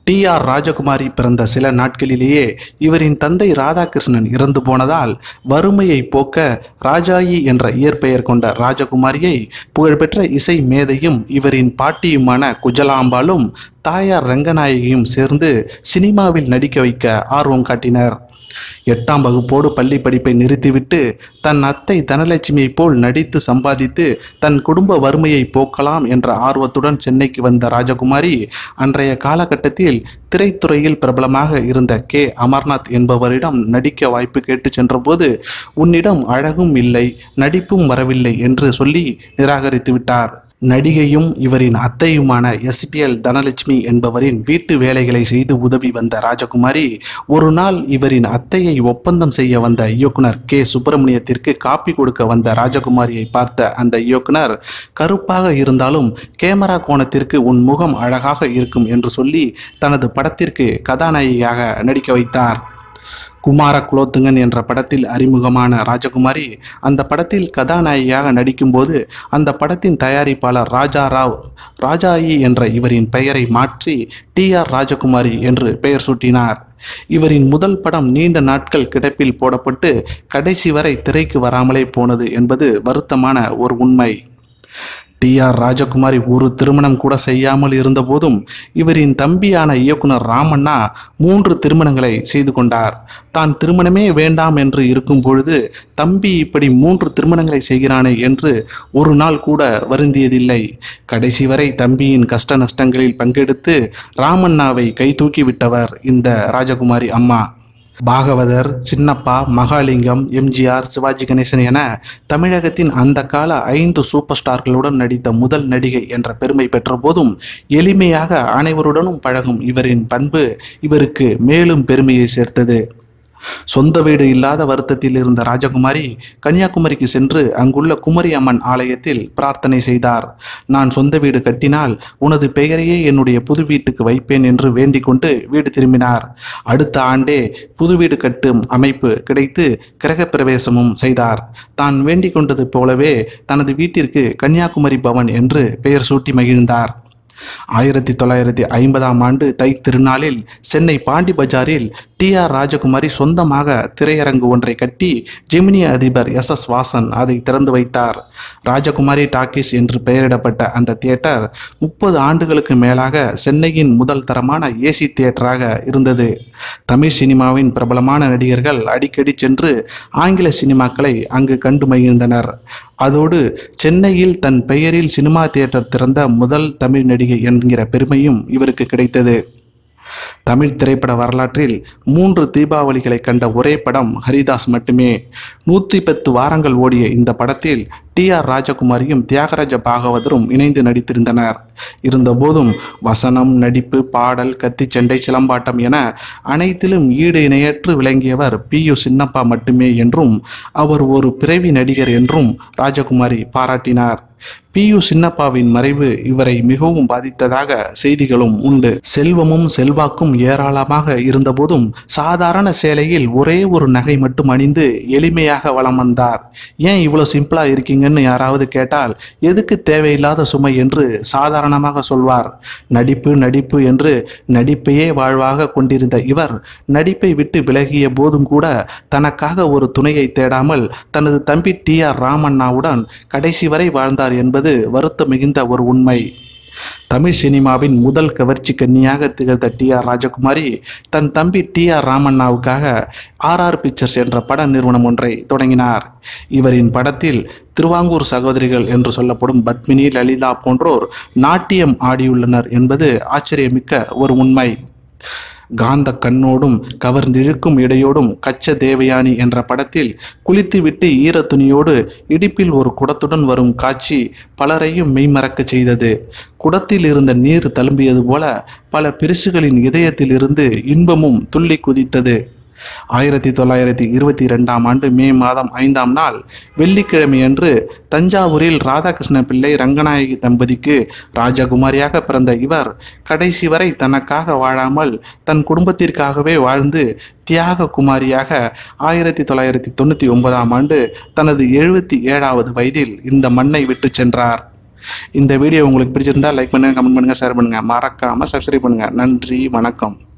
D R ராஜகுமாரி பிறந்த சில நாட்களிலேயே இவரின் தந்தை ராதாகிருஷ்ணன் இறந்து போனதால் வறுமையை போக்க ராஜாயி என்ற இயற்பெயர் கொண்ட ராஜகுமாரியை புகழ்பெற்ற இசை மேதையும் இவரின் பாட்டியுமான குஜலாம்பாலும் தாயார் ரங்கநாயகியும் சேர்ந்து சினிமாவில் நடிக்க வைக்க ஆர்வம் காட்டினர் எட்டாம் வகுப்போடு பள்ளி படிப்பை நிறுத்திவிட்டு தன் அத்தை தனலட்சுமியைப் போல் நடித்து சம்பாதித்து தன் குடும்ப வறுமையை போக்கலாம் என்ற ஆர்வத்துடன் சென்னைக்கு வந்த ராஜகுமாரி அன்றைய காலகட்டத்தில் திரைத்துறையில் பிரபலமாக இருந்த கே அமர்நாத் என்பவரிடம் நடிக்க வாய்ப்பு கேட்டு சென்றபோது உன்னிடம் அழகும் இல்லை நடிப்பும் வரவில்லை என்று சொல்லி நிராகரித்து விட்டார் நடிகையும் இவரின் அத்தையுமான எஸ்பிஎல் தனலட்சுமி என்பவரின் வீட்டு வேலைகளை செய்து உதவி வந்த ராஜகுமாரி ஒரு நாள் இவரின் அத்தையை ஒப்பந்தம் செய்ய வந்த இயக்குனர் கே சுப்பிரமணியத்திற்கு காப்பி கொடுக்க வந்த ராஜகுமாரியை பார்த்த அந்த இயக்குனர் கருப்பாக இருந்தாலும் கேமரா கோணத்திற்கு உன் முகம் அழகாக இருக்கும் என்று சொல்லி தனது படத்திற்கு கதாநாயகியாக நடிக்க வைத்தார் குமார குலோத்துங்கன் என்ற படத்தில் அறிமுகமான ராஜகுமாரி அந்த படத்தில் கதாநாயகியாக நடிக்கும்போது அந்த படத்தின் தயாரிப்பாளர் ராஜா ராவ் ராஜாயி என்ற இவரின் பெயரை மாற்றி டி ஆர் ராஜகுமாரி என்று பெயர் சூட்டினார் இவரின் முதல் படம் நீண்ட நாட்கள் கிடப்பில் போடப்பட்டு கடைசி வரை திரைக்கு வராமலே போனது என்பது வருத்தமான ஒரு உண்மை டி ஆர் ராஜகுமாரி ஒரு திருமணம் கூட செய்யாமல் இருந்தபோதும் இவரின் தம்பியான இயக்குனர் ராமண்ணா மூன்று திருமணங்களை செய்து கொண்டார் தான் திருமணமே வேண்டாம் என்று இருக்கும் பொழுது தம்பி இப்படி மூன்று திருமணங்களை செய்கிறானே என்று ஒரு நாள் கூட வருந்தியதில்லை கடைசி வரை தம்பியின் கஷ்ட நஷ்டங்களில் பங்கெடுத்து ராமண்ணாவை கை தூக்கி விட்டவர் இந்த ராஜகுமாரி அம்மா பாகவதர் சின்னப்பா மகாலிங்கம் எம்ஜிஆர் சிவாஜி கணேசன் என தமிழகத்தின் அந்த கால ஐந்து சூப்பர் ஸ்டார்களுடன் நடித்த முதல் நடிகை என்ற பெருமை பெற்ற போதும் எளிமையாக அனைவருடனும் பழகும் இவரின் பண்பு இவருக்கு மேலும் பெருமையை சேர்த்தது சொந்த வீடு இல்லாத வருத்தத்தில் இருந்த ராஜகுமாரி கன்னியாகுமரிக்கு சென்று அங்குள்ள குமரி அம்மன் ஆலயத்தில் பிரார்த்தனை செய்தார் நான் சொந்த வீடு கட்டினால் உனது பெயரையே என்னுடைய புது வீட்டுக்கு வைப்பேன் என்று வேண்டிக் கொண்டு வீடு திரும்பினார் அடுத்த ஆண்டே புது வீடு கட்டும் அமைப்பு கிடைத்து கிரகப் பிரவேசமும் செய்தார் தான் வேண்டிக் கொண்டது போலவே தனது வீட்டிற்கு கன்னியாகுமரி பவன் என்று பெயர் சூட்டி மகிழ்ந்தார் ஆயிரத்தி தொள்ளாயிரத்தி ஐம்பதாம் ஆண்டு தை திருநாளில் சென்னை பாண்டி பஜாரில் டி ஆர் ராஜகுமாரி சொந்தமாக திரையரங்கு ஒன்றை கட்டி ஜெமினி அதிபர் எஸ் எஸ் வாசன் அதை திறந்து வைத்தார் ராஜகுமாரி டாக்கீஸ் என்று பெயரிடப்பட்ட அந்த தியேட்டர் முப்பது ஆண்டுகளுக்கு மேலாக சென்னையின் முதல் தரமான ஏசி தியேட்டராக இருந்தது தமிழ் சினிமாவின் பிரபலமான நடிகர்கள் அடிக்கடி சென்று ஆங்கில சினிமாக்களை அங்கு கண்டு மகிழ்ந்தனர் அதோடு சென்னையில் தன் பெயரில் சினிமா தியேட்டர் திறந்த முதல் தமிழ் நடிகை என்கிற பெருமையும் இவருக்கு கிடைத்தது தமிழ் திரைப்பட வரலாற்றில் மூன்று தீபாவளிகளை கண்ட ஒரே படம் ஹரிதாஸ் மட்டுமே நூற்றி பத்து வாரங்கள் ஓடிய இந்த படத்தில் டி ஆர் ராஜகுமாரியும் தியாகராஜ பாகவதரும் இணைந்து நடித்திருந்தனர் இருந்தபோதும் வசனம் நடிப்பு பாடல் கத்திச்சண்டை சிலம்பாட்டம் என அனைத்திலும் ஈடு இணையற்று விளங்கியவர் பி யு சின்னப்பா மட்டுமே என்றும் அவர் ஒரு பிறவி நடிகர் என்றும் ராஜகுமாரி பாராட்டினார் பி யு சின்னப்பாவின் மறைவு இவரை மிகவும் பாதித்ததாக செய்திகளும் உண்டு செல்வமும் செல்வாக்கும் ஏராளமாக இருந்தபோதும் சாதாரண சேலையில் ஒரே ஒரு நகை மட்டும் அணிந்து எளிமையாக வலம் வந்தார் ஏன் இவ்வளோ சிம்பிளா இருக்கீங்கன்னு யாராவது கேட்டால் எதுக்கு தேவையில்லாத சுமை என்று சாதாரணமாக சொல்வார் நடிப்பு நடிப்பு என்று நடிப்பையே வாழ்வாக கொண்டிருந்த இவர் நடிப்பை விட்டு விலகிய போதும் கூட தனக்காக ஒரு துணையை தேடாமல் தனது தம்பி டி ஆர் ராமண்ணாவுடன் கடைசி வரை வாழ்ந்தார் என்பது வருத்தம் மிகுந்த ஒரு உண்மை தமிழ் சினிமாவின் முதல் கவர்ச்சி கன்னியாக திகழ்ந்த டி ஆர் ராஜகுமாரி தன் தம்பி டி ஆர் ராமண்ணாவுக்காக ஆர் ஆர் பிக்சர்ஸ் என்ற பட நிறுவனம் ஒன்றை தொடங்கினார் இவரின் படத்தில் திருவாங்கூர் சகோதரிகள் என்று சொல்லப்படும் பத்மினி லலிதா போன்றோர் நாட்டியம் ஆடியுள்ளனர் என்பது ஆச்சரியமிக்க ஒரு உண்மை காந்த கண்ணோடும் கவர்ந்திழுக்கும் இடையோடும் கச்ச தேவயானி என்ற படத்தில் குளித்துவிட்டு ஈரத் துணியோடு இடுப்பில் ஒரு குடத்துடன் வரும் காட்சி பலரையும் மெய்மறக்கச் செய்தது குடத்தில் இருந்த நீர் தழும்பியது போல பல பிரிசுகளின் இதயத்தில் இருந்து இன்பமும் துள்ளி குதித்தது ஆயிரத்தி தொள்ளாயிரத்தி இருபத்தி ரெண்டாம் ஆண்டு மே மாதம் ஐந்தாம் நாள் வெள்ளிக்கிழமையன்று தஞ்சாவூரில் ராதாகிருஷ்ண பிள்ளை ரங்கநாயகி தம்பதிக்கு ராஜகுமாரியாக பிறந்த இவர் கடைசி வரை தனக்காக வாழாமல் தன் குடும்பத்திற்காகவே வாழ்ந்து தியாக குமாரியாக ஆயிரத்தி தொள்ளாயிரத்தி தொண்ணூற்றி ஒன்பதாம் ஆண்டு தனது எழுபத்தி ஏழாவது வயதில் இந்த மண்ணை விட்டு சென்றார் இந்த வீடியோ உங்களுக்கு பிடிச்சிருந்தா லைக் பண்ணுங்கள் கமெண்ட் பண்ணுங்கள் ஷேர் பண்ணுங்கள் மறக்காமல் சப்ஸ்கிரைப் பண்ணுங்கள் நன்றி வணக்கம்